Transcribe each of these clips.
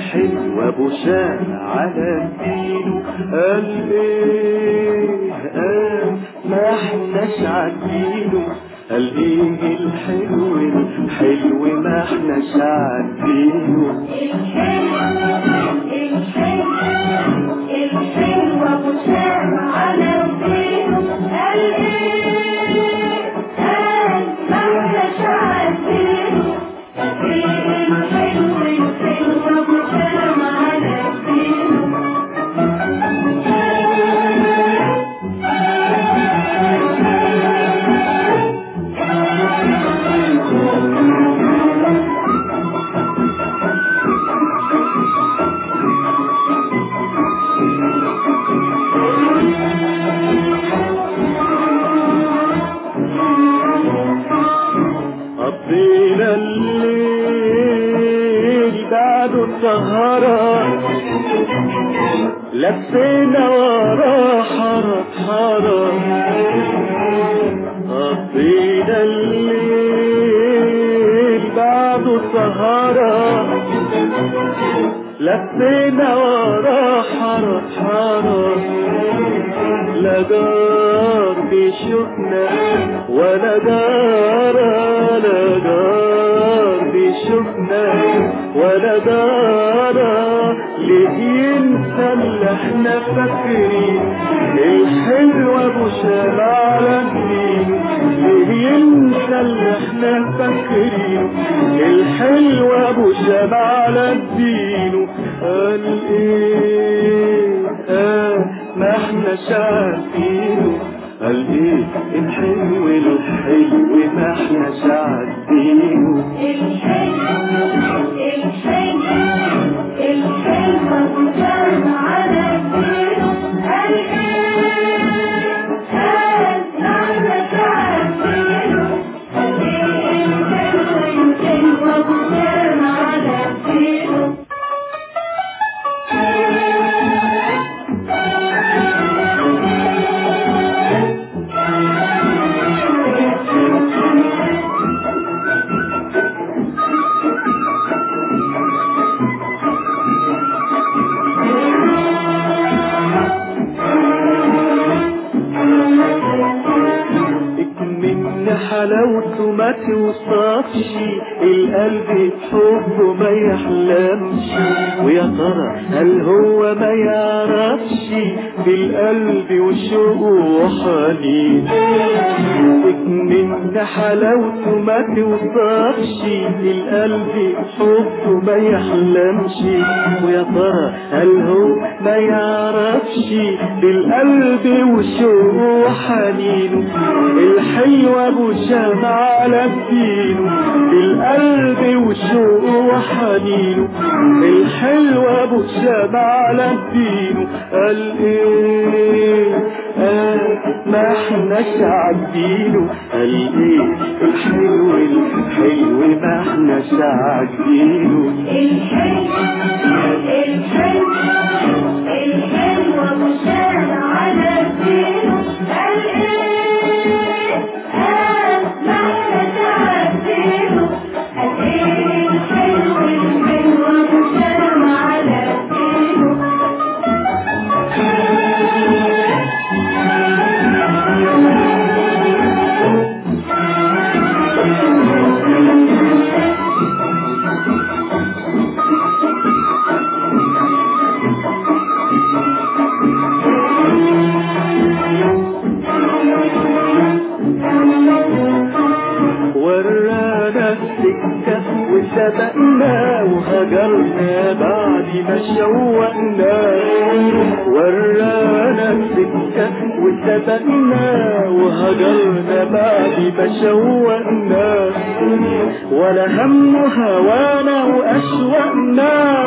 الحلو ابو شام على دينه قال ايه قال ما احناش عارفينه قال ايه الحلو الحلو ما احناش عارفينه الحلو ابو شام على دينه قال ايه قال ما احناش عارفينه الحلو الحلو ابو شام على دينه قضينا الليل بعد السهرة لفينا ورا حرة حرة قضينا الليل بعد السهرة لفينا ورا حرة حرة لا جار بيشوفنا ولا جار لا جار بيشوفنا ولا جار ليه ينسى اللي احنا فاكرين الحلو ابو شام على الدين ليه ينسى اللي احنا فاكرين الحلو ابو شام على الدين قال ايه آه ما احنا عارفينه قال ايه الحلو الحلو ما احنا عارفينه الحلو الحلو الحلو ابو شام على دينه قال ايه قال ما احناش عارفينه قال ايه الحلو الحلو ابو شام على دينه من حلاوته ما توصفش القلب بحبه ما يحلمش ويا ترى هل هو ما يعرفش بالقلب وشوقه وحنين من حلاوته ما توصفش القلب بحبه ما يحلمش ويا ترى هل هو ما يعرفش بالقلب وشوقه وحنينه الحلو ابو شام على الدين بالقلب وشوقه وحنينه الحلو ابو شام على الدين قال ايه قال ما احناش عاجبينه قال ايه الحلو الحلو ما احناش عاجبينه الحلو الحلو الحلو ابو شام على دينه قال ايه قال ما احناش عارفينه قال ايه الحلو الحلو ابو شام على دينه ورانا السكة وسبقنا وهجرنا بعد ما شوقنا ورانا السكة وسبقنا وهجرنا بعد ما شوقنا ولا هم هوانا وأشوقنا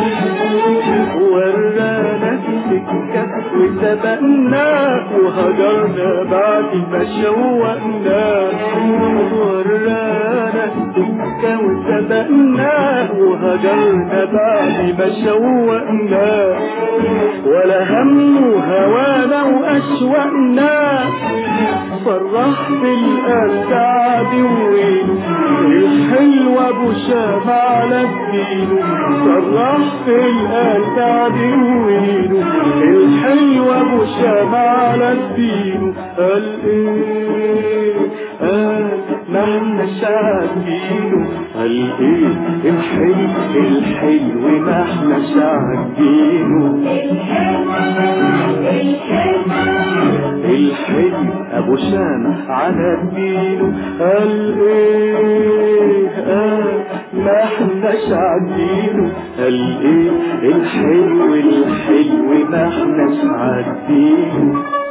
ورانا السكة وسبقنا وهجرنا بعد ما شوقنا ورانا السكة وسبقنا وهجرنا بعد ما شوقنا ولا هم هوانا وأشوقنا فرح في القلب عدوينه الحلو ابو شام على الدينه فرح في القلب عدوينه الحلو ابو شام على الدينه قال ايه قال ما احناش عاجبينه قال ايه الحلو الحلو ما احناش عاجبينه الحلم ابو شام على الدين قال ايه قال ما احناش عدينه قال ايه الحلو الحلو ما احناش عدينه